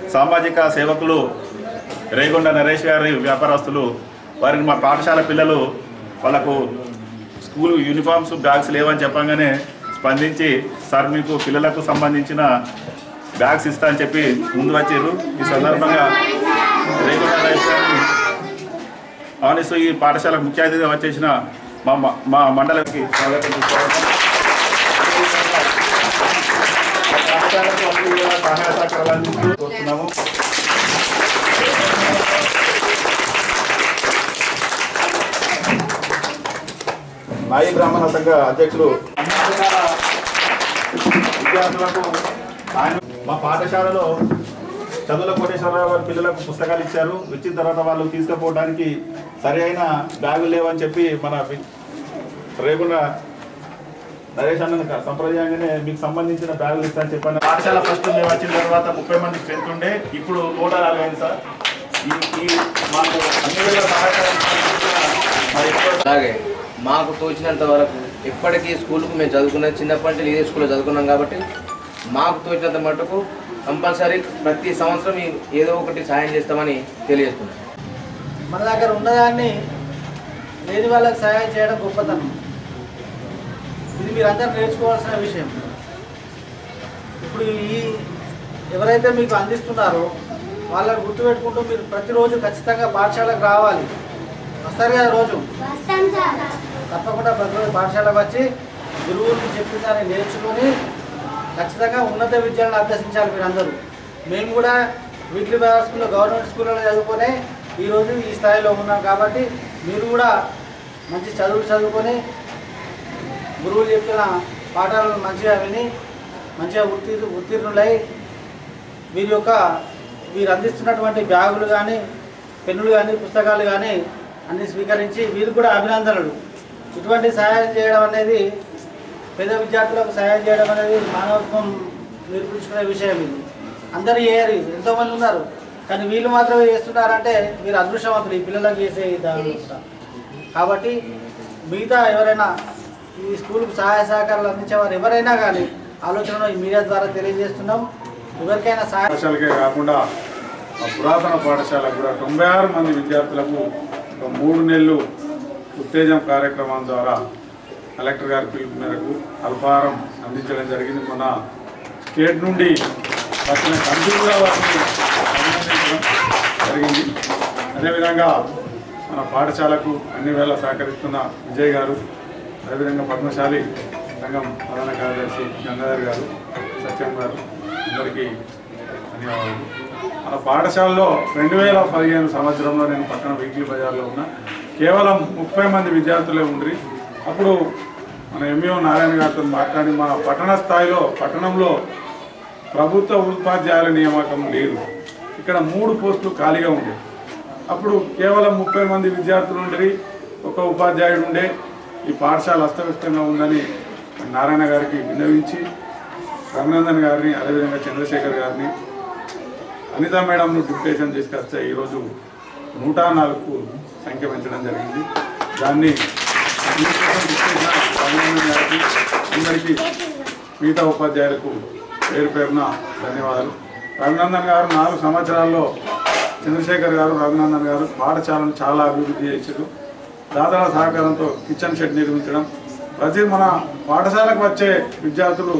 సామాజిక సేవకులు రేగొండ నరేష్ గారి వ్యాపారస్తులు వారికి మా పాఠశాల పిల్లలు వాళ్ళకు స్కూల్ యూనిఫామ్స్ బ్యాగ్స్ లేవని చెప్పగానే స్పందించి సార్ మీకు పిల్లలకు సంబంధించిన బ్యాగ్స్ ఇస్తా అని చెప్పి ముందు వచ్చారు ఈ సందర్భంగా రేగొండ నరేష్ గారిని ఆనెస్ట్ ఈ పాఠశాలకు ముఖ్య అతిథిగా వచ్చేసిన మా మా మండలికి స్వాగతం సుస్వాగతం. పాఠశాలకు అన్ని విధాల సహాయ సహకారాలు అందిస్తూ కోరుతున్నాము నాయి బ్రాహ్మణ సంఘ అధ్యక్షులు అన్ని విధాల విద్యార్థులకు ఆయన మా పాఠశాలలో చదువుల కోటేశ్వరరావు గారి పిల్లలకు పుస్తకాలు ఇచ్చారు ఇచ్చిన తర్వాత వాళ్ళు తీసుకుపోవడానికి సరి అయిన బ్యాగులు లేవని చెప్పి మన వి- రేగుండ నరేష్ అన్న సంప్రదాయంగానే మీకు సంబంధించిన బ్యాగులు ఇస్తానని చెప్పాను పాఠశాల ఫస్ట్ మేము వచ్చిన తర్వాత ముప్పై మంది స్ట్రెంత్ ఉండే ఇప్పుడు నూట నలభై అయింది సార్ ఈ ఈ మాకు అన్ని వేళ సహాయకారం మరి ఎక్కువ అలాగే మాకు తోచినంత వరకు ఇప్పటికీ స్కూల్కు మేము చదువుకున్న చిన్నప్పటి నుంచి ఇదే స్కూల్లో చదువుకున్నాం కాబట్టి మాకు తోచినంత మటుకు కంపల్సరీ ప్రతి సంవత్సరం ఈ- ఏదో ఒకటి సాయం చేస్తామని తెలియజేస్తున్నాం మన దగ్గర ఉన్నదాన్ని లేని వాళ్ళకి సహాయం చేయడం గొప్పతనం ఇది మీరందరూ నేర్చుకోవాల్సిన విషయం ఇప్పుడు ఈ ఎవరైతే మీకు అందిస్తున్నారో వాళ్ళని గుర్తుపెట్టుకుంటూ మీరు ప్రతిరోజు ఖచ్చితంగా పాఠశాలకు రావాలి వస్తారు కదా రోజు తప్పకుండా ప్రతిరోజు పాఠశాలకు వచ్చి గురువులకు చెప్పిన దాన్ని నేర్చుకొని ఖచ్చితంగా ఉన్నత విద్యలను అభ్యసించాలి మీరందరూ మేము కూడా వీక్లీ బై స్కూల్లో గవర్నమెంట్ స్కూల్లో చదువుకొని ఈరోజు ఈ స్థాయిలో ఉన్నాం కాబట్టి మీరు కూడా మంచి చదువులు చదువుకొని గురువులు చెప్పిన పాఠాలను మంచిగా విని మంచిగా ఉత్తీర్ణ ఉత్తీర్ణులై వీరి యొక్క వీరు అందిస్తున్నటువంటి బ్యాగులు కానీ పెన్నులు కానీ పుస్తకాలు కానీ అన్ని స్వీకరించి వీరికి కూడా అభినందనలు ఇటువంటి సహాయం చేయడం అనేది పేద విద్యార్థులకు సహాయం చేయడం అనేది మానవత్వం నిరూపించుకునే విషయం ఇది అందరూ చేయరు ఎంతోమంది ఉన్నారు కానీ వీళ్ళు మాత్రమే చేస్తున్నారంటే మీరు అదృష్టవంతులు ఈ పిల్లలకు చేసే దాని కాబట్టి మిగతా ఎవరైనా ఈ స్కూల్కు సహాయ సహకారాలు అందించేవారు ఎవరైనా కానీ ఆలోచనను ఈ మీడియా ద్వారా తెలియజేస్తున్నాం ఎవరికైనా సహాయ పాఠశాలకే కాకుండా ఆ పురాతన పాఠశాలకు కూడా తొంభై ఆరు మంది విద్యార్థులకు ఒక మూడు నెలలు ఉత్తేజం కార్యక్రమం ద్వారా కలెక్టర్ గారి పిలుపు మేరకు అల్పాహారం అందించడం జరిగింది మన స్టేట్ నుండి వచ్చిన కంపెనీ కూడా వారిని అభినందించడం జరిగింది అదేవిధంగా మన పాఠశాలకు అన్ని వేళ సహకరిస్తున్న విజయ్ గారు అదేవిధంగా పద్మశాలి సంఘం ప్రధాన కార్యదర్శి గంగాధర్ గారు సత్యం గారు అందరికీ ధన్యవాదాలు మన పాఠశాలలో రెండు వేల పదిహేను సంవత్సరంలో నేను పక్కన వీక్లీ బజార్లో ఉన్న కేవలం ముప్పై మంది విద్యార్థులే ఉండ్రి అప్పుడు మన ఎంఈఓ నారాయణ గారితో మాట్లాడి మన పట్టణ స్థాయిలో పట్టణంలో ప్రభుత్వ ఉపాధ్యాయుల నియామకం లేదు ఇక్కడ మూడు పోస్టులు ఖాళీగా ఉండేవి అప్పుడు కేవలం ముప్పై మంది విద్యార్థులు ఉండేవి ఒక ఉపాధ్యాయుడు ఉండే ఈ పాఠశాల అస్తవ్యస్తంగా ఉందని నారాయణ గారికి విన్నవించి రఘునందన్ గారిని అదేవిధంగా చంద్రశేఖర్ గారిని అనిత మేడంను డిప్యుటేషన్ తీసుకొస్తే ఈరోజు నూట నాలుగు సంఖ్య పెంచడం జరిగింది దాన్ని దీనికోసం డిప్యుటేషన్ రఘునందన్ గారికి అందరికీ మిగతా ఉపాధ్యాయులకు పేరు పేరున ధన్యవాదాలు రఘునందన్ గారు నాలుగు సంవత్సరాల్లో చంద్రశేఖర్ గారు రఘునందన్ గారు పాఠశాలను చాలా అభివృద్ధి చేశారు దాదాల సహకారంతో కిచెన్ షెడ్ నిర్మించడం ప్రతి మన పాఠశాలకు వచ్చే విద్యార్థులు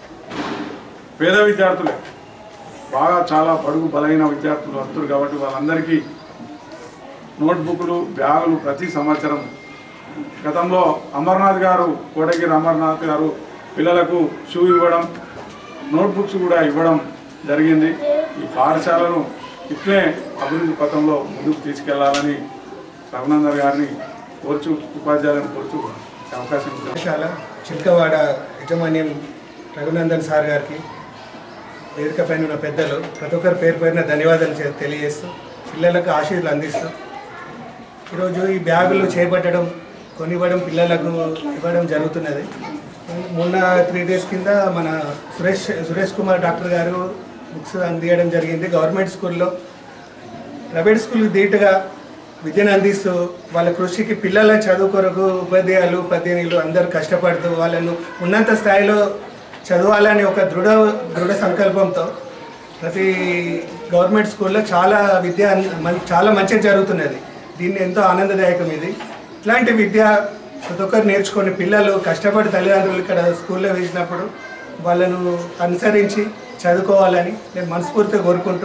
పేద విద్యార్థులే బాగా చాలా బడుగు బలైన విద్యార్థులు వస్తారు కాబట్టి వాళ్ళందరికీ నోట్బుక్లు బ్యాగులు ప్రతి సంవత్సరం గతంలో అమర్నాథ్ గారు కోటగిరి అమర్నాథ్ గారు పిల్లలకు షూ ఇవ్వడం నోట్బుక్స్ కూడా ఇవ్వడం జరిగింది ఈ పాఠశాలను ఇట్లే అభివృద్ధి పథంలో ముందుకు తీసుకెళ్లాలని రఘునందన్ గారిని కోర్చు ఉపాధ్యాయులను కోర్చు అవకాశం ఇచ్చారు పాఠశాల చిల్కవాడ యజమాన్యం రఘునందన్ సార్ గారికి వేదిక పైన ఉన్న పెద్దలు ప్రతి ఒక్కరి పేరు పైన ధన్యవాదాలు చే- తెలియజేస్తూ పిల్లలకు ఆశీర్లు అందిస్తూ ఈరోజు ఈ బ్యాగులు చేపట్టడం కొనివ్వడం పిల్లలకు ఇవ్వడం జరుగుతున్నది మొన్న త్రీ డేస్ కింద మన సురేష్ సురేష్ కుమార్ డాక్టర్ గారు బుక్స్ అందియడం జరిగింది గవర్నమెంట్ స్కూల్లో ప్రైవేట్ స్కూల్ ధీటుగా విద్యను అందిస్తూ వాళ్ళ కృషికి పిల్లల చదువు కొరకు ఉపాధ్యాయులు ఉపాధ్యాయులు అందరూ కష్టపడుతూ వాళ్ళను ఉన్నత స్థాయిలో చదవాలని ఒక దృఢ దృఢ సంకల్పంతో ప్రతి గవర్నమెంట్ స్కూల్లో చాలా విద్య మం- చాలా మంచిగా జరుగుతున్నది దీన్ని ఎంతో ఆనందదాయకం ఇది ఇట్లాంటి విద్య ప్రతి ఒక్కరు నేర్చుకొని పిల్లలు కష్టపడి తల్లిదండ్రులు ఇక్కడ స్కూల్లో వేసినప్పుడు వాళ్ళను అనుసరించి చదువుకోవాలని నేను మనస్ఫూర్తిగా కోరుకుంటూ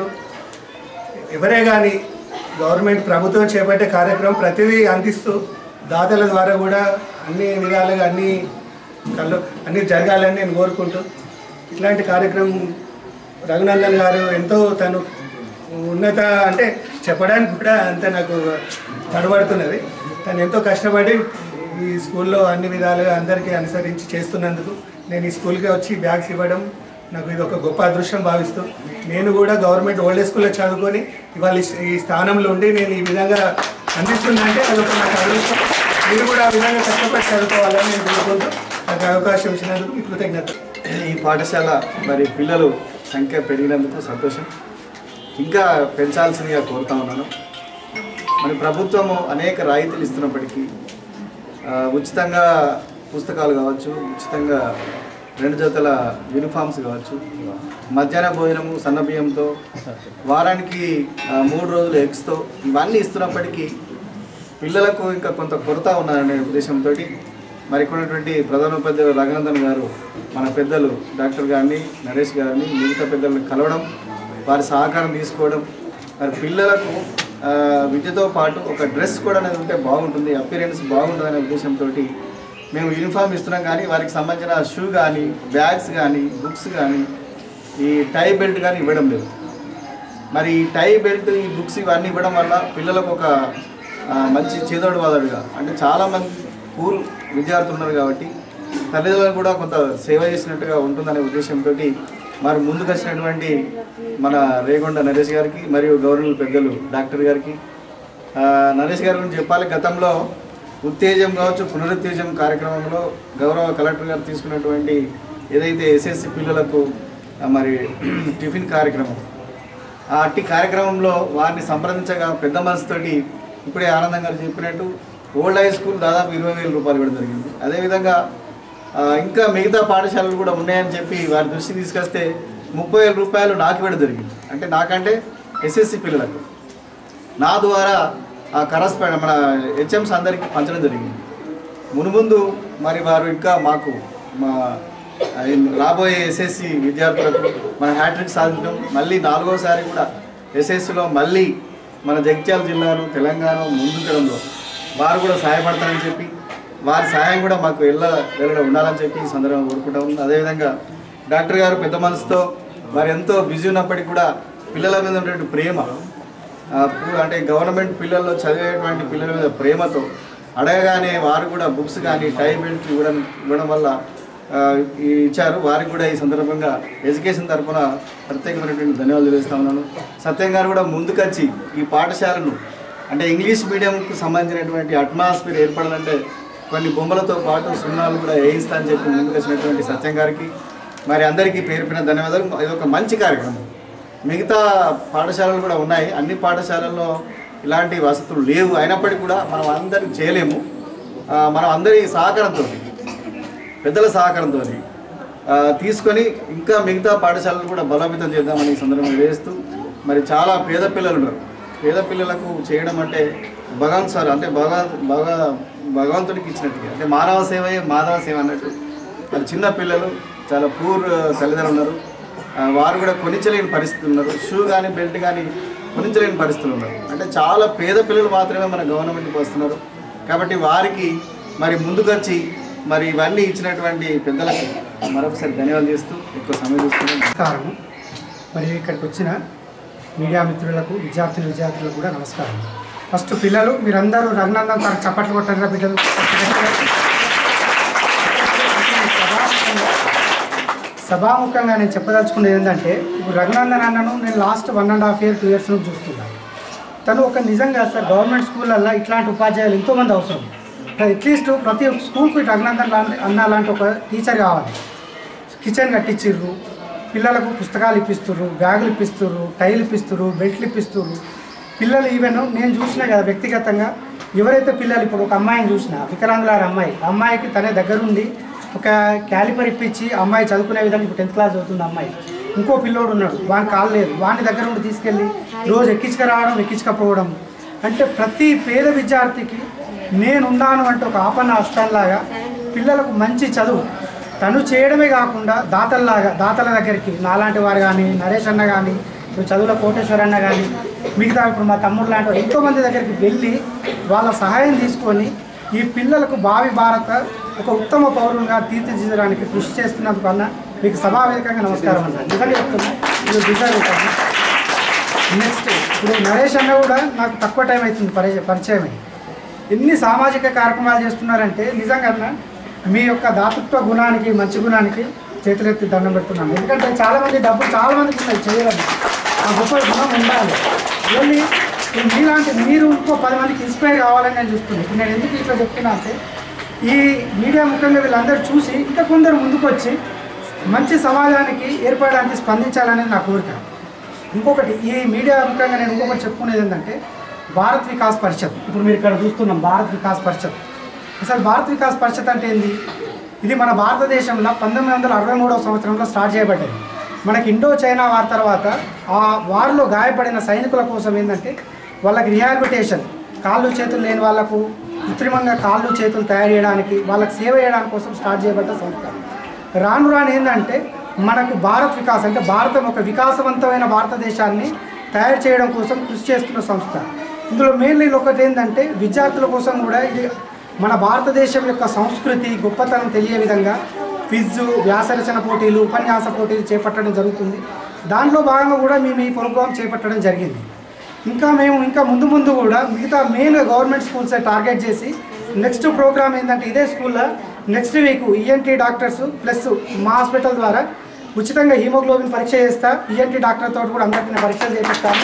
ఎవరే కానీ గవర్నమెంట్ ప్రభుత్వం చేపట్టే కార్యక్రమం ప్రతిదీ అందిస్తూ దాతల ద్వారా కూడా అన్ని విధాలుగా అన్ని కళ్ళు అన్ని జరగాలని నేను కోరుకుంటూ ఇట్లాంటి కార్యక్రమం రఘునందన్ గారు ఎంతో తను ఉన్నత అంటే చెప్పడానికి కూడా అంత నాకు తడబడుతున్నది తను ఎంతో కష్టపడి ఈ స్కూల్లో అన్ని విధాలుగా అందరికీ అనుసరించి చేస్తున్నందుకు నేను ఈ స్కూల్కి వచ్చి బ్యాగ్స్ ఇవ్వడం నాకు ఇది ఒక గొప్ప అదృష్టం భావిస్తూ నేను కూడా గవర్నమెంట్ ఓల్డ్ ఏజ్ స్కూల్లో చదువుకొని ఇవాళ ఈ- ఈ స్థానంలో ఉండి నేను ఈ విధంగా అందిస్తుందంటే అదొక నాకు అదృష్టం మీరు కూడా ఆ విధంగా కష్టపడి చదువుకోవాలని నేను కోరుకుంటూ నాకు అవకాశం ఇచ్చినందుకు మీ కృతజ్ఞత ఈ పాఠశాల మరి పిల్లలు సంఖ్య పెరిగినందుకు సంతోషం ఇంకా పెంచాల్సిందిగా కోరుతా ఉన్నాను మరి ప్రభుత్వము అనేక రాయితీలు ఇస్తున్నప్పటికీ ఆ, ఉచితంగా పుస్తకాలు కావచ్చు ఉచితంగా రెండు జతల యూనిఫామ్స్ కావచ్చు మధ్యాహ్న భోజనము సన్న బియ్యంతో వారానికి ఆ, మూడు రోజులు ఎగ్స్తో ఇవన్నీ ఇస్తున్నప్పటికీ పిల్లలకు ఇంకా కొంత కొరత ఉన్నదనే ఉద్దేశంతో మరి ఇక్కడ ఉన్నటువంటి ప్రధానోపాధ్యాయులు రఘునందన్ గారు మన పెద్దలు డాక్టర్ గారిని నరేష్ గారిని మిగతా పెద్దలను కలవడం వారి సహకారం తీసుకోవడం మరి పిల్లలకు ఆ, విద్యతో పాటు ఒక డ్రెస్ కూడా అనేది ఉంటే బాగుంటుంది అపిరెన్స్ బాగుంటుంది అనే ఉద్దేశంతో మేము యూనిఫామ్ ఇస్తున్నాం కానీ వారికి సంబంధించిన షూ కానీ బ్యాగ్స్ కానీ బుక్స్ కానీ ఈ టై బెల్ట్ కానీ ఇవ్వడం లేదు మరి ఈ టై బెల్ట్ ఈ బుక్స్ ఇవన్నీ ఇవ్వడం వల్ల పిల్లలకు ఒక ఆ, మంచి చేదోడు వాదడుగా అంటే చాలామంది పూర్ విద్యార్థులు ఉన్నారు కాబట్టి తల్లిదండ్రులు కూడా కొంత సేవ చేసినట్టుగా ఉంటుందనే ఉద్దేశంతో మరి ముందుకు వచ్చినటువంటి మన రేగొండ నరేష్ గారికి మరియు గవర్నర్ పెద్దలు డాక్టర్ గారికి ఆ, నరేష్ గారి గురించి చెప్పాలి గతంలో ఉత్తేజం కావచ్చు పునరుత్తేజం కార్యక్రమంలో గౌరవ కలెక్టర్ గారు తీసుకున్నటువంటి ఏదైతే ఎస్ఎస్సి పిల్లలకు ఆ, మరి టిఫిన్ కార్యక్రమం ఆ అట్టి కార్యక్రమంలో వారిని సంప్రదించగా పెద్ద మనసుతోటి ఇప్పుడే ఆనందం గారు చెప్పినట్టు ఓల్డ్ హై స్కూల్ దాదాపు ఇరవై వేల రూపాయలు ఇవ్వడం జరిగింది అదేవిధంగా ఆ, ఇంకా మిగతా పాఠశాలలు కూడా ఉన్నాయని చెప్పి వారి దృష్టికి తీసుకొస్తే ముప్పై వేల రూపాయలు నాకు ఇవ్వడం జరిగింది అంటే నాకంటే ఎస్ఎస్సి పిల్లలకు నా ద్వారా ఆ కరస్పాండ్ మన హెచ్ఎంస్ అందరికీ పంచడం జరిగింది మునుముందు మరి వారు ఇంకా మాకు మా ఆ, రాబోయే ఎస్ఎస్సి విద్యార్థులకు మన హ్యాట్రిక్ సాధించడం మళ్ళీ నాలుగోసారి కూడా ఎస్ఎస్సిలో మళ్ళీ మన జగిత్యాల జిల్లాను తెలంగాణ ముందుంచడంలో వారు కూడా సహాయపడతారని చెప్పి వారి సహాయం కూడా మాకు వెళ్ళ వెళ్ళడం ఉండాలని చెప్పి ఈ సందర్భంగా కోరుకుంటాం అదేవిధంగా డాక్టర్ గారు పెద్ద మనసుతో వారు ఎంతో బిజీ ఉన్నప్పటికీ కూడా పిల్లల మీద ఉన్నటువంటి ప్రేమ ఆ, పు- అంటే గవర్నమెంట్ పిల్లల్లో చదివేటువంటి పిల్లల మీద ప్రేమతో అడగగానే వారు కూడా బుక్స్ కానీ టై బెల్ట్ ఇవ్వడం ఇవ్వడం వల్ల ఆ, ఈ ఇచ్చారు వారికి కూడా ఈ సందర్భంగా ఎడ్యుకేషన్ తరఫున ప్రత్యేకమైనటువంటి ధన్యవాదాలు తెలుస్తా ఉన్నాను సత్యం గారు కూడా ముందుకొచ్చి ఈ పాఠశాలను అంటే ఇంగ్లీష్ మీడియంకు సంబంధించినటువంటి అట్మాస్ఫియర్ ఏర్పడాలంటే కొన్ని బొమ్మలతో పాటు సున్నాలు కూడా వేయిస్తా అని చెప్పి ముందుకు వచ్చినటువంటి సత్యం గారికి మరి అందరికీ పేరు పేరున ధన్యవాదాలు ఇది ఒక మంచి కార్యక్రమం మిగతా పాఠశాలలు కూడా ఉన్నాయి అన్ని పాఠశాలల్లో ఇలాంటి వసతులు లేవు అయినప్పటికీ కూడా మనం అందరికి చేయలేము ఆ, మనం అందరి సహకారంతో పెద్దల సహకారంతో తీసుకొని ఇంకా మిగతా పాఠశాలలు కూడా బలోపేతం చేద్దామని ఈ సందర్భంగా వేస్తూ మరి చాలా పేద పిల్లలు ఉన్నారు పేద పిల్లలకు చేయడం అంటే భగవాన్ సార్ అంటే భగవా భగ భగవంతుడికి ఇచ్చినట్టుగా అంటే మానవ సేవయే మాధవ సేవ అన్నట్టు మరి చిన్న పిల్లలు చాలా పూర్ తల్లిదండ్రులు ఉన్నారు ఆ, వారు కూడా కొనిచ్చలేని పరిస్థితులు ఉన్నారు షూ కానీ బెల్ట్ కానీ కొనిచ్చలేని పరిస్థితులు ఉన్నారు అంటే చాలా పేద పిల్లలు మాత్రమే మన గవర్నమెంట్కి వస్తున్నారు కాబట్టి వారికి మరి ముందుకొచ్చి మరి ఇవన్నీ ఇచ్చినటువంటి పెద్దలకు మరొకసారి ధన్యవాదాలు చేస్తూ ఎక్కువ సమయం తీసుకున్నాను నమస్కారం మరియు ఇక్కడికి వచ్చిన మీడియా మిత్రులకు విద్యార్థులు విద్యార్థులకు కూడా నమస్కారం ఫస్ట్ పిల్లలు మీరందరూ రఘునందన్ సార్ చప్పట్లు కొట్టారా బిడ్డలు సభాముఖంగా నేను చెప్పదలుచుకున్నది ఏంటంటే ఇప్పుడు రఘునందన్ అన్నను నేను last one and half year two years నుంచి చూస్తున్నాను తను ఒక నిజంగా సార్ గవర్నమెంట్ స్కూళ్ళల్లో ఇట్లాంటి ఉపాధ్యాయులు ఎంతోమంది అవసరం అట్లీస్ట్ ప్రతి ఒక్క స్కూల్కి రఘునందన్ లాంటి అన్న లాంటి ఒక టీచర్ కావాలి కిచెన్ కట్టించిర్రు పిల్లలకు పుస్తకాలు ఇప్పిస్తుర్రు బ్యాగులు ఇప్పిస్తుర్రు టైలు ఇప్పిస్తుర్రు బెల్ట్లు ఇప్పిస్తుర్రు పిల్లలు ఈవెన్ నేను చూసిన కదా వ్యక్తిగతంగా ఎవరైతే పిల్లలు ఇప్పుడు ఒక అమ్మాయిని చూసిన వికలాంగులారి అమ్మాయి ఆ అమ్మాయికి తనే దగ్గరుండి ఒక క్యాలిపర్ ఇప్పించి ఆ అమ్మాయి చదువుకునే విధంగా ఇప్పుడు టెన్త్ క్లాస్ చదువుతుంది ఆ అమ్మాయి ఇంకో పిల్లోడు ఉన్నాడు వాని కాలు లేదు వాని దగ్గర నుండి తీసుకెళ్ళి రోజు ఎక్కించుకురావడం ఎక్కించుకపోవడం అంటే ప్రతి పేద విద్యార్థికి నేనున్నాను అంటే ఒక ఆపన్న హస్తంలాగా పిల్లలకు మంచి చదువు తను చేయడమే కాకుండా దాతల్లాగా దాతల దగ్గరికి నాలాంటి వారు కానీ నరేష్ అన్న కానీ ఇప్పుడు చదువుల కోటేశ్వర అన్న కానీ మిగతా ఇప్పుడు మా తమ్ముడు లాంటి వారు ఎంతోమంది దగ్గరికి వెళ్ళి వాళ్ళ సహాయం తీసుకొని ఈ పిల్లలకు భావి భారత ఒక ఉత్తమ పౌరులుగా తీర్చిదిద్దడానికి కృషి చేస్తున్నందుకు అన్న మీకు సభావేదికంగా నమస్కారం అన్న నిజంగా చెప్తున్నా ఇది డిజైన్ అవుతాను నెక్స్ట్ ఇప్పుడు నరేష్ అన్న కూడా నాకు తక్కువ టైం అవుతుంది పరిచయం పరిచయం అయ్యి ఎన్ని సామాజిక కార్యక్రమాలు చేస్తున్నారంటే నిజంగా అన్న మీ యొక్క దాతృత్వ గుణానికి మంచి గుణానికి చేతులెత్తి దండం పెడుతున్నాను ఎందుకంటే చాలామంది డబ్బులు చాలా మందికి ఉన్నాయి చేయాలని ఆ గొప్ప గుణం ఉండాలి ఓన్లీ ఇప్పుడు మీలాంటి మీరు ఇంకో పది మందికి ఇన్స్పైర్ కావాలని నేను చూస్తున్నాను ఇప్పుడు నేను ఎందుకు ఇట్లా చెప్తున్నా అంటే ఈ మీడియా ముఖ్యంగా వీళ్ళందరూ చూసి ఇంకా కొందరు ముందుకు వచ్చి మంచి సమాజానికి ఏర్పడడానికి స్పందించాలనేది నా కోరిక ఇంకొకటి ఈ మీడియా ముఖ్యంగా నేను ఇంకొకటి చెప్పుకునేది ఏంటంటే భారత్ వికాస్ పరిషత్ ఇప్పుడు మీరు ఇక్కడ చూస్తున్నాం భారత్ వికాస్ పరిషత్ అసలు భారత్ వికాస్ పరిషత్ అంటే ఏంది ఇది మన భారతదేశంలో పంతొమ్మిది వందల అరవై మూడవ సంవత్సరంలో స్టార్ట్ చేయబడ్డది మనకి ఇండో చైనా వార్ తర్వాత ఆ వార్లో గాయపడిన సైనికుల కోసం ఏంటంటే వాళ్ళకి రిహాబిలిటేషన్ కాళ్ళు చేతులు లేని వాళ్ళకు కృత్రిమంగా కాళ్ళు చేతులు తయారు చేయడానికి వాళ్ళకి సేవ చేయడానికి కోసం స్టార్ట్ చేయబడ్డ సంస్థ రాను రాను ఏంటంటే మనకు భారత్ వికాస్ అంటే భారతం ఒక వికాసవంతమైన భారతదేశాన్ని తయారు చేయడం కోసం కృషి చేస్తున్న సంస్థ ఇందులో మెయిన్లీ ఒకటి ఏంటంటే విద్యార్థుల కోసం కూడా ఇది మన భారతదేశం యొక్క సంస్కృతి గొప్పతనం తెలియ విధంగా క్విజ్ వ్యాసరచన పోటీలు ఉపన్యాస పోటీలు చేపట్టడం జరుగుతుంది దాంట్లో భాగంగా కూడా మేము ఈ ప్రోగ్రాం చేపట్టడం జరిగింది ఇంకా మేము ఇంకా ముందు ముందు కూడా మిగతా మెయిన్ గవర్నమెంట్ స్కూల్సే టార్గెట్ చేసి నెక్స్ట్ ప్రోగ్రామ్ ఏంటంటే ఇదే స్కూల్లో next week ENT doctors plus మా హాస్పిటల్ ద్వారా ఉచితంగా హీమోగ్లోబిన్ పరీక్ష చేస్తా ఈఎన్టీ డాక్టర్ తోటి కూడా అందరికీ నేను పరీక్షలు చేపిస్తాను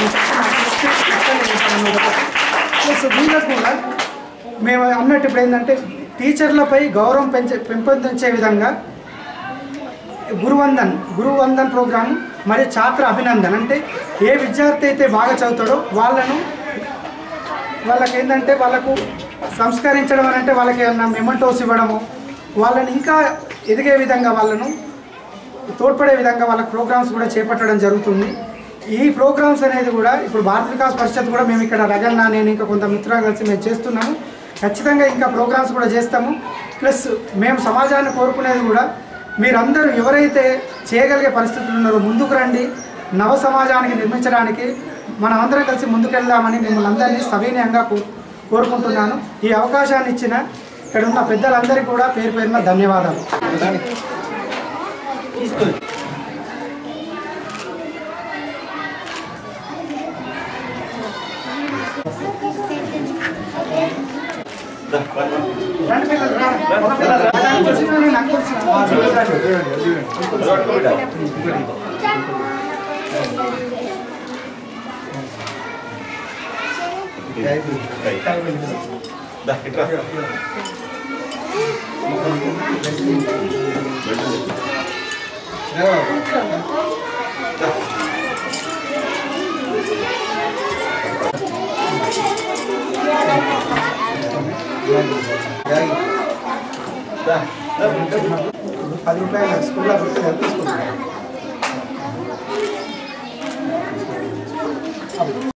ప్లస్ వీళ్ళకు కూడా మేము అన్నట్టు ఇప్పుడు ఏంటంటే టీచర్లపై గౌరవం పెంచే పెంపొందించే విధంగా గురువందన్ గురువందన్ ప్రోగ్రామ్ మరియు ఛాత్ర అభినందన్ అంటే ఏ విద్యార్థి అయితే బాగా చదువుతాడో వాళ్ళను వాళ్ళకి ఏంటంటే వాళ్ళకు సంస్కరించడం అని అంటే వాళ్ళకి ఏమన్నా మెమెంటోస్ ఇవ్వడము వాళ్ళని ఇంకా ఎదిగే విధంగా వాళ్ళను తోడ్పడే విధంగా వాళ్ళకి ప్రోగ్రామ్స్ కూడా చేపట్టడం జరుగుతుంది ఈ ప్రోగ్రామ్స్ అనేది కూడా ఇప్పుడు భారత వికాస్ పరిషత్ కూడా మేము ఇక్కడ రగన్న నేను ఇంకా కొంత మిత్రులు కలిసి మేము చేస్తున్నాము ఖచ్చితంగా ఇంకా ప్రోగ్రామ్స్ కూడా చేస్తాము ప్లస్ మేము సమాజాన్ని కోరుకునేది కూడా మీరందరూ ఎవరైతే చేయగలిగే పరిస్థితులు ఉన్నారో ముందుకు రండి నవ సమాజానికి నిర్మించడానికి మనం అందరం కలిసి ముందుకెళ్దామని మిమ్మల్ని అందరినీ సవినయంగా కో- కోరుకుంటున్నాను ఈ అవకాశాన్ని ఇచ్చిన ఇక్కడ ఉన్న పెద్దలందరికీ కూడా పేరు పేరున ధన్యవాదాలు రండి పిల్లలు, రా. ఒక పిల్లలు రా. నాకు వచ్చిన నాకు వచ్చిన. దా, ఇట్రా. దా. పది రూపాయలు స్కూల్లో పెట్టి తీసుకుంటాను